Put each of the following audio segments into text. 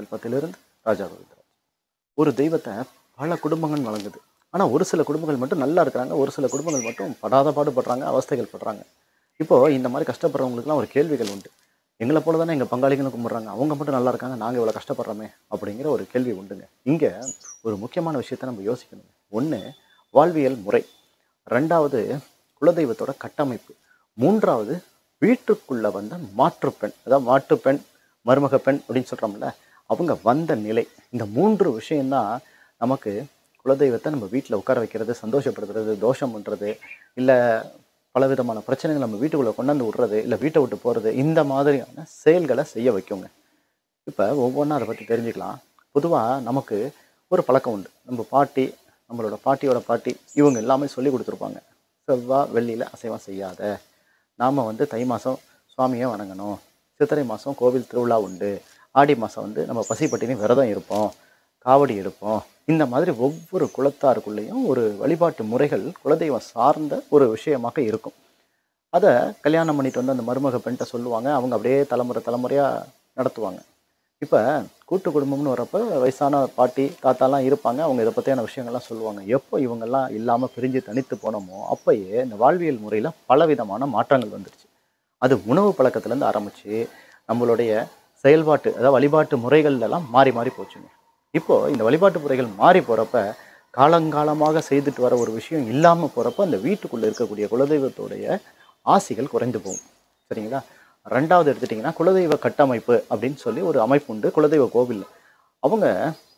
கல்பத்திலிருந்து ராஜா கோவிந்தராஜ் ஒரு தெய்வத்தை பல குடும்பங்கள் வழங்குது ஆனால் ஒரு சில குடும்பங்கள் மட்டும் நல்லா இருக்கிறாங்க ஒரு சில குடும்பங்கள் மட்டும் படாத பாடுபடுறாங்க அவஸ்தைகள் படுறாங்க இப்போது இந்த மாதிரி கஷ்டப்படுறவங்களுக்குலாம் ஒரு கேள்விகள் உண்டு எங்களை போல தானே எங்கள் பங்காளிகளும் கும்பிட்றாங்க அவங்க மட்டும் நல்லா இருக்காங்க நாங்கள் இவ்வளோ கஷ்டப்படுறோமே அப்படிங்கிற ஒரு கேள்வி உண்டுங்க இங்கே ஒரு முக்கியமான விஷயத்தை நம்ம யோசிக்கணும் ஒன்று வாழ்வியல் முறை ரெண்டாவது குலதெய்வத்தோட கட்டமைப்பு மூன்றாவது வீட்டுக்குள்ளே வந்த மாற்றுப்பெண் அதாவது மாற்றுப்பெண் மருமக பெண் அப்படின்னு சொல்கிறோம்ல அவங்க வந்த நிலை இந்த மூன்று விஷயம்தான் நமக்கு குலதெய்வத்தை நம்ம வீட்டில் உட்கார வைக்கிறது சந்தோஷப்படுத்துறது தோஷம் பண்ணுறது இல்லை பலவிதமான பிரச்சனைகள் நம்ம வீட்டுக்குள்ளே கொண்டாந்து விடுறது இல்லை வீட்டை விட்டு போகிறது இந்த மாதிரியான செயல்களை செய்ய வைக்குங்க இப்போ ஒவ்வொன்றா அதை பற்றி தெரிஞ்சுக்கலாம் பொதுவாக நமக்கு ஒரு பழக்கம் உண்டு நம்ம பாட்டி நம்மளோட பாட்டியோட பாட்டி இவங்க எல்லாமே சொல்லி கொடுத்துருப்பாங்க செவ்வாய் வெள்ளியில் அசைவம் செய்யாத நாம் வந்து தை மாதம் சுவாமியை வணங்கணும் சித்திரை மாதம் கோவில் திருவிழா உண்டு ஆடி மாதம் வந்து நம்ம பசிப்பட்டினி விரதம் இருப்போம் காவடி எடுப்போம் இந்த மாதிரி ஒவ்வொரு குலத்தாருக்குள்ளேயும் ஒரு வழிபாட்டு முறைகள் குலதெய்வம் சார்ந்த ஒரு விஷயமாக இருக்கும் அதை கல்யாணம் பண்ணிட்டு வந்து அந்த மருமக பெண்கிட்ட சொல்லுவாங்க அவங்க அப்படியே தலைமுறை தலைமுறையாக நடத்துவாங்க இப்போ கூட்டு குடும்பம்னு வரப்போ வயசான பாட்டி தாத்தாலாம் இருப்பாங்க அவங்க இதை பற்றியான விஷயங்கள்லாம் சொல்லுவாங்க எப்போ இவங்கெல்லாம் இல்லாமல் பிரிஞ்சு தனித்து போனோமோ அப்போயே இந்த வாழ்வியல் முறையில் பலவிதமான மாற்றங்கள் வந்துருச்சு அது உணவு பழக்கத்துலேருந்து ஆரம்பித்து நம்மளுடைய செயல்பாட்டு அதாவது வழிபாட்டு முறைகள்லாம் மாறி மாறி போச்சுங்க இப்போது இந்த வழிபாட்டு முறைகள் மாறி போகிறப்ப காலங்காலமாக செய்துட்டு வர ஒரு விஷயம் இல்லாமல் போகிறப்ப அந்த வீட்டுக்குள்ளே இருக்கக்கூடிய குலதெய்வத்துடைய ஆசிகள் குறைந்து போகும் சரிங்களா ரெண்டாவது எடுத்துட்டிங்கன்னா குலதெய்வ கட்டமைப்பு அப்படின்னு சொல்லி ஒரு அமைப்பு உண்டு குலதெய்வ கோவில் அவங்க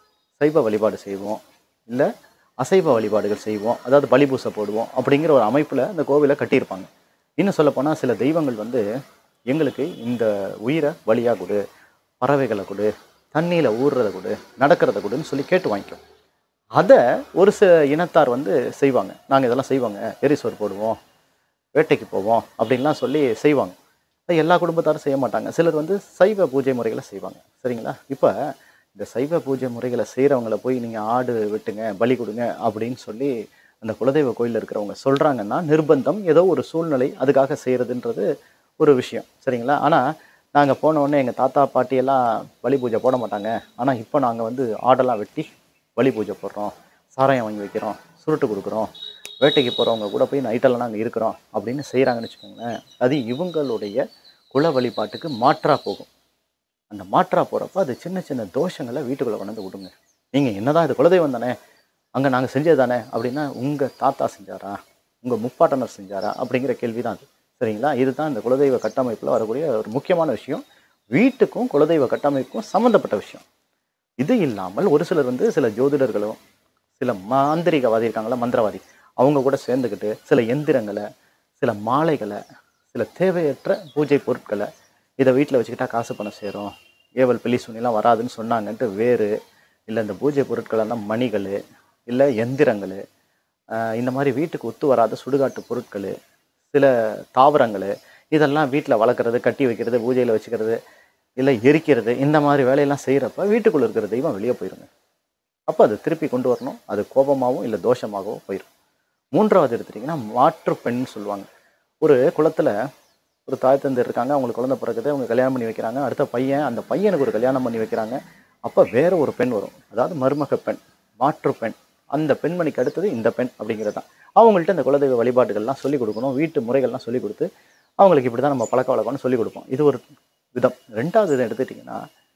சைவ வழிபாடு செய்வோம் இல்லை அசைவ வழிபாடுகள் செய்வோம் அதாவது பலிபூசை போடுவோம் அப்படிங்கிற ஒரு அமைப்பில் அந்த கோவிலை கட்டியிருப்பாங்க இன்னும் சொல்லப்போனால் சில தெய்வங்கள் வந்து எங்களுக்கு இந்த உயிரை வழியாக கொடு பறவைகளை கொடு தண்ணியில் ஊறுறதை கொடு நடக்கிறத கொடுன்னு சொல்லி கேட்டு வாங்கிக்கும் அதை ஒரு சில இனத்தார் வந்து செய்வாங்க நாங்கள் இதெல்லாம் செய்வாங்க எரிசோறு போடுவோம் வேட்டைக்கு போவோம் அப்படின்லாம் சொல்லி செய்வாங்க அது எல்லா குடும்பத்தாரும் செய்ய மாட்டாங்க சிலர் வந்து சைவ பூஜை முறைகளை செய்வாங்க சரிங்களா இப்போ இந்த சைவ பூஜை முறைகளை செய்கிறவங்கள போய் நீங்கள் ஆடு வெட்டுங்க பலி கொடுங்க அப்படின்னு சொல்லி அந்த குலதெய்வ கோயிலில் இருக்கிறவங்க சொல்கிறாங்கன்னா நிர்பந்தம் ஏதோ ஒரு சூழ்நிலை அதுக்காக செய்கிறதுன்றது ஒரு விஷயம் சரிங்களா ஆனால் நாங்கள் போன உடனே எங்கள் தாத்தா பாட்டியெல்லாம் பலி பூஜை போட மாட்டாங்க ஆனால் இப்போ நாங்கள் வந்து ஆடெல்லாம் வெட்டி பலி பூஜை போடுறோம் சாராயம் வாங்கி வைக்கிறோம் சுருட்டு கொடுக்குறோம் வேட்டைக்கு போகிறவங்க கூட போய் நைட்டெல்லாம் நாங்கள் இருக்கிறோம் அப்படின்னு செய்கிறாங்கன்னு வச்சுக்கோங்களேன் அது இவங்களுடைய குல வழிபாட்டுக்கு மாற்றாக போகும் அந்த மாற்றா போகிறப்ப அது சின்ன சின்ன தோஷங்களை வீட்டுக்குள்ளே கொண்டு வந்து விடுங்க நீங்கள் என்னதான் இது குலதெய்வம் தானே அங்கே நாங்கள் செஞ்சது தானே அப்படின்னா உங்கள் தாத்தா செஞ்சாரா உங்கள் முப்பாட்டனர் செஞ்சாரா அப்படிங்கிற கேள்வி தான் அது சரிங்களா இதுதான் இந்த குலதெய்வ கட்டமைப்பில் வரக்கூடிய ஒரு முக்கியமான விஷயம் வீட்டுக்கும் குலதெய்வ கட்டமைப்புக்கும் சம்மந்தப்பட்ட விஷயம் இது இல்லாமல் ஒரு சிலர் வந்து சில ஜோதிடர்களும் சில மாந்திரிகவாதி இருக்காங்களா மந்திரவாதி அவங்க கூட சேர்ந்துக்கிட்டு சில எந்திரங்களை சில மாலைகளை சில தேவையற்ற பூஜை பொருட்களை இதை வீட்டில் வச்சுக்கிட்டா காசு பணம் சேரும் ஏவல் பில்லி சுனிலாம் வராதுன்னு சொன்னாங்கன்ட்டு வேறு இல்லை இந்த பூஜை பொருட்களெல்லாம் மணிகள் இல்லை எந்திரங்கள் ஆஹ் இந்த மாதிரி வீட்டுக்கு ஒத்து வராத சுடுகாட்டு பொருட்கள் சில தாவரங்கள் இதெல்லாம் வீட்டில் வளர்க்குறது கட்டி வைக்கிறது பூஜையில் வச்சுக்கிறது இல்லை எரிக்கிறது இந்த மாதிரி வேலையெல்லாம் செய்கிறப்ப வீட்டுக்குள்ளே இருக்கிற தெய்வம் வெளியே போயிருங்க அப்போ அது திருப்பி கொண்டு வரணும் அது கோபமாகவும் இல்லை தோஷமாகவும் போயிடும் மூன்றாவது எடுத்துட்டிங்கன்னா மாற்று பெண் சொல்லுவாங்க ஒரு குளத்தில் ஒரு தாய் தந்தை இருக்காங்க அவங்களுக்கு குழந்தை பிறகுது அவங்க கல்யாணம் பண்ணி வைக்கிறாங்க அடுத்த பையன் அந்த பையனுக்கு ஒரு கல்யாணம் பண்ணி வைக்கிறாங்க அப்போ வேற ஒரு பெண் வரும் அதாவது மருமக பெண் மாற்று பெண் அந்த பெண்மணிக்கு அடுத்தது இந்த பெண் அப்படிங்கிறது தான் அவங்கள்ட்ட இந்த குலதெய்வ வழிபாடுகள்லாம் சொல்லிக் கொடுக்கணும் வீட்டு முறைகள்லாம் சொல்லிக் கொடுத்து அவங்களுக்கு இப்படி தான் நம்ம பழக்க வழக்கம்னு சொல்லிக் கொடுப்போம் இது ஒரு விதம் ரெண்டாவது இதை எடுத்துட்டிங்கன்னா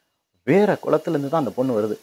வேற குலத்துலேருந்து தான் அந்த பொண்ணு வருது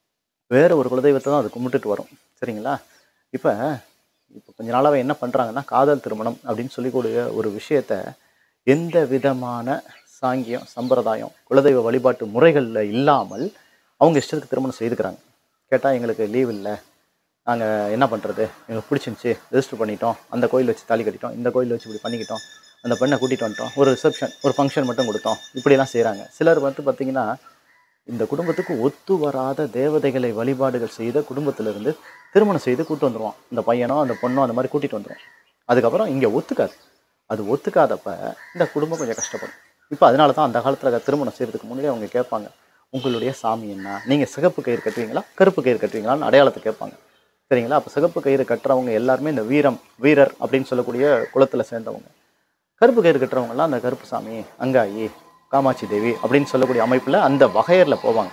வேற ஒரு குலதெய்வத்தை தான் அது கும்பிட்டுட்டு வரும் சரிங்களா இப்போ இப்போ கொஞ்ச நாளாவே என்ன பண்ணுறாங்கன்னா காதல் திருமணம் அப்படின்னு சொல்லக்கூடிய ஒரு விஷயத்த எந்த விதமான சாங்கியம் சம்பிரதாயம் குலதெய்வ வழிபாட்டு முறைகளில் இல்லாமல் அவங்க இஷ்டத்துக்கு திருமணம் செய்துக்கிறாங்க கேட்டால் எங்களுக்கு லீவ் இல்லை நாங்கள் என்ன பண்ணுறது எங்களுக்கு பிடிச்சிருந்துச்சி ரெஜிஸ்டர் பண்ணிட்டோம் அந்த கோயில் வச்சு தாலி கட்டிட்டோம் இந்த கோயில் வச்சு இப்படி பண்ணிக்கிட்டோம் அந்த பெண்ணை கூட்டிகிட்டு வந்துட்டோம் ஒரு ரிசப்ஷன் ஒரு ஃபங்க்ஷன் மட்டும் கொடுத்தோம் இப்படிலாம் செய்கிறாங்க சிலர் வந்து பார்த்திங்கன்னா இந்த குடும்பத்துக்கு ஒத்து வராத தேவதைகளை வழிபாடுகள் செய்த குடும்பத்திலிருந்து திருமணம் செய்து கூட்டு வந்துருவான் இந்த பையனோ அந்த பொண்ணோ அந்த மாதிரி கூட்டிகிட்டு வந்துருவான் அதுக்கப்புறம் இங்கே ஒத்துக்காது அது ஒத்துக்காதப்ப இந்த குடும்பம் கொஞ்சம் கஷ்டப்படும் இப்போ அதனால தான் அந்த காலத்தில் திருமணம் செய்கிறதுக்கு முன்னாடி அவங்க கேட்பாங்க உங்களுடைய சாமி என்ன நீங்கள் சிகப்பு கயிறு கட்டுவீங்களா கருப்பு கயிறு கட்டுவீங்களான்னு அடையாளத்தை கேட்பாங்க சரிங்களா அப்போ சிகப்பு கயிறு கட்டுறவங்க எல்லாருமே இந்த வீரம் வீரர் அப்படின்னு சொல்லக்கூடிய குலத்தில் சேர்ந்தவங்க கருப்பு கயிறு கட்டுறவங்கலாம் அந்த கருப்பு சாமி அங்காயி காமாட்சி தேவி அப்படின்னு சொல்லக்கூடிய அமைப்பில் அந்த வகையரில் போவாங்க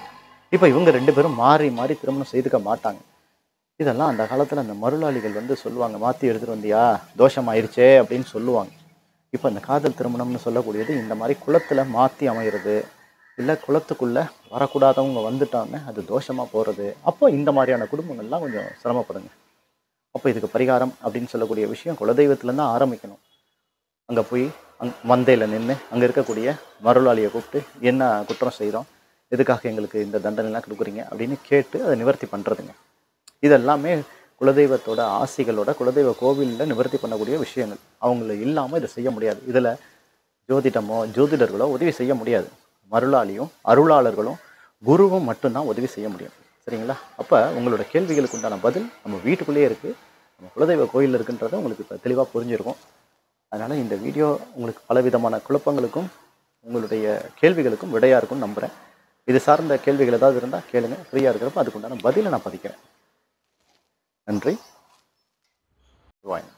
இப்போ இவங்க ரெண்டு பேரும் மாறி மாறி திருமணம் செய்துக்க மாட்டாங்க இதெல்லாம் அந்த காலத்தில் அந்த மருளாளிகள் வந்து சொல்லுவாங்க மாற்றி எடுத்துகிட்டு வந்தியா தோஷம் ஆயிருச்சே அப்படின்னு சொல்லுவாங்க இப்போ அந்த காதல் திருமணம்னு சொல்லக்கூடியது இந்த மாதிரி குளத்தில் மாற்றி அமையிறது இல்லை குளத்துக்குள்ளே வரக்கூடாதவங்க வந்துட்டாங்க அது தோஷமாக போகிறது அப்போ இந்த மாதிரியான குடும்பங்கள்லாம் கொஞ்சம் சிரமப்படுங்க அப்போ இதுக்கு பரிகாரம் அப்படின்னு சொல்லக்கூடிய விஷயம் குலதெய்வத்துலேருந்து தான் ஆரம்பிக்கணும் அங்கே போய் அங் மந்தையில் நின்று அங்கே இருக்கக்கூடிய மருளாளியை கூப்பிட்டு என்ன குற்றம் செய்கிறோம் எதுக்காக எங்களுக்கு இந்த தண்டனைலாம் கொடுக்குறீங்க அப்படின்னு கேட்டு அதை நிவர்த்தி பண்ணுறதுங்க இதெல்லாமே குலதெய்வத்தோட ஆசிகளோட குலதெய்வ கோவிலில் நிவர்த்தி பண்ணக்கூடிய விஷயங்கள் அவங்கள இல்லாமல் இதை செய்ய முடியாது இதில் ஜோதிடமோ ஜோதிடர்களோ உதவி செய்ய முடியாது மருளாளியும் அருளாளர்களும் குருவும் மட்டும்தான் உதவி செய்ய முடியும் சரிங்களா அப்போ உங்களோட கேள்விகளுக்கு உண்டான பதில் நம்ம வீட்டுக்குள்ளேயே இருக்குது நம்ம குலதெய்வ கோயில் இருக்குன்றது உங்களுக்கு இப்போ தெளிவாக புரிஞ்சிருக்கும் அதனால் இந்த வீடியோ உங்களுக்கு பலவிதமான குழப்பங்களுக்கும் உங்களுடைய கேள்விகளுக்கும் விடையாக இருக்கும்னு நம்புகிறேன் இது சார்ந்த கேள்விகள் ஏதாவது இருந்தால் கேளுங்க ஃப்ரீயாக இருக்கிறப்ப அதுக்குண்டான பதிலை நான் பதிக்கிறேன் நன்றி வாங்க